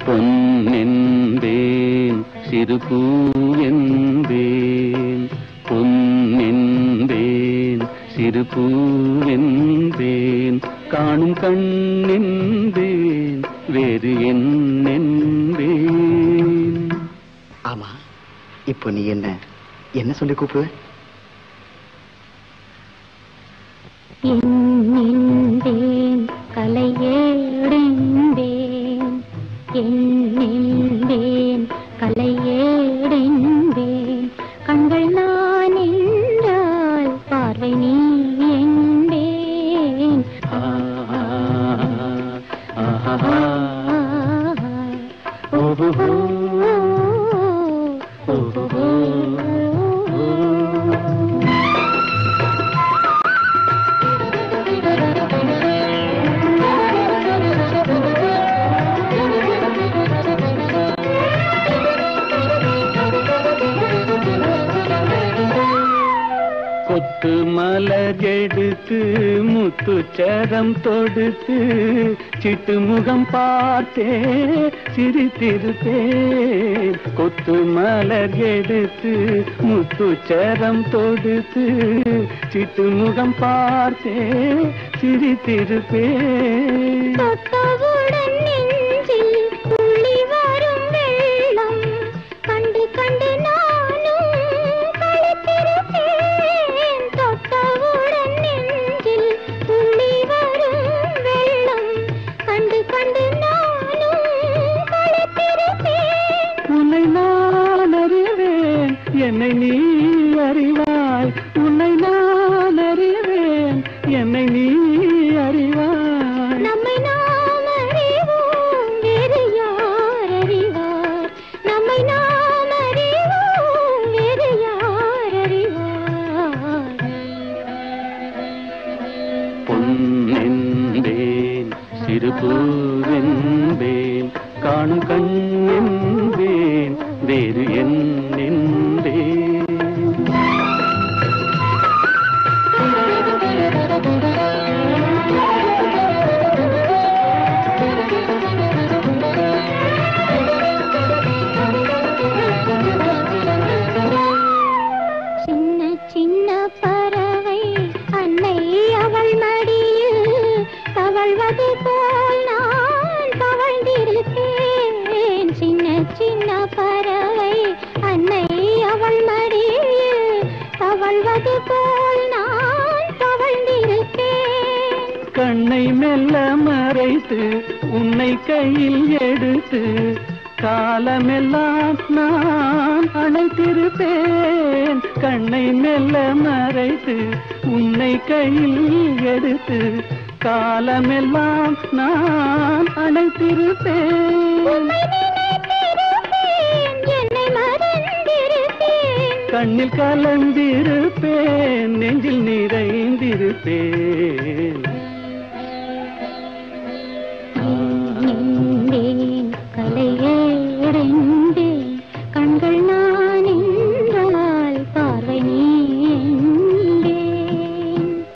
பொன்னென்பேன் சிறு பூவென்பேன் பொன்னென்பேன் சிறு பூவென்பேன் காணும் கண்ணென்பேன் வேறு என்னென்பேன் ஆமா இப்போ நீ என்ன என்ன சொல்லி கூப்பிடுவ என்னென்பேன் கலையேடென்பேன் என்னென்பேன் கலையேடென்பேன் கண்கள் நான் என்றால் பார்வை நீ என்பேன் ஆஹா ஓஹோ ஓஹோ கொத்து மலர் எடுத்து முத்துச்சரம் தொடுத்து சிட்டு முகம் பார்த்தே சிரித்திருப்பேன் கொத்து மலர் எடுத்து முத்துச்சரம் தொடுத்து சிட்டு முகம் பார்த்தே சிரித்திருப்பேன் தொட்டவுடன் நெஞ்சில் துள்ளி வரும் வெள்ளம் கண்டு கண்டு நானும் களைத்திருப்பேன் தொட்டவுடன் நெஞ்சில் துள்ளி வரும் வெள்ளம் கண்டு கண்டு நானும் களைத்திருப்பேன் உன்னை நான் அறிவேன் என்னை நீ அறிவாய் உன்னை நான் அறிவேன் என்னை நீ அறிவாய் நம்மை நாம் அறிவோம் வேறு யார் அறிவார் நம்மை நாம் அறிவோம் வேறு யார் அறிவார் பொன்னென்பேன் சிறு பூவென்பேன் காணும் கண்ணென்பேன் வேறு என்னென்பேன் சின்ன சின்ன பறவை அன்னை அவள் மடியில் தவழ்வது போல் நான் தவழ்ந்திருப்பேன் சின்ன சின்ன பறவை அன்னை அவள் மடியில் தவழ்வது போல் நான் தவழ்ந்திருப்பேன் கண்ணை மெல்ல மறைத்து உன்னை கையில் எடுத்து காலமெல்லாம் நான் அணைத்திருப்பேன் கண்ணை மெல்ல மறைத்து உன்னை கையில் எடுத்து காலமெல்லாம் நான் அணைத்திருப்பேன் உம்மை நினைத்திருப்பேன், என்னை மறந்திருப்பேன் கண்ணில் கலந்திருப்பேன் நெஞ்சில் நிறைந்திருப்பேன்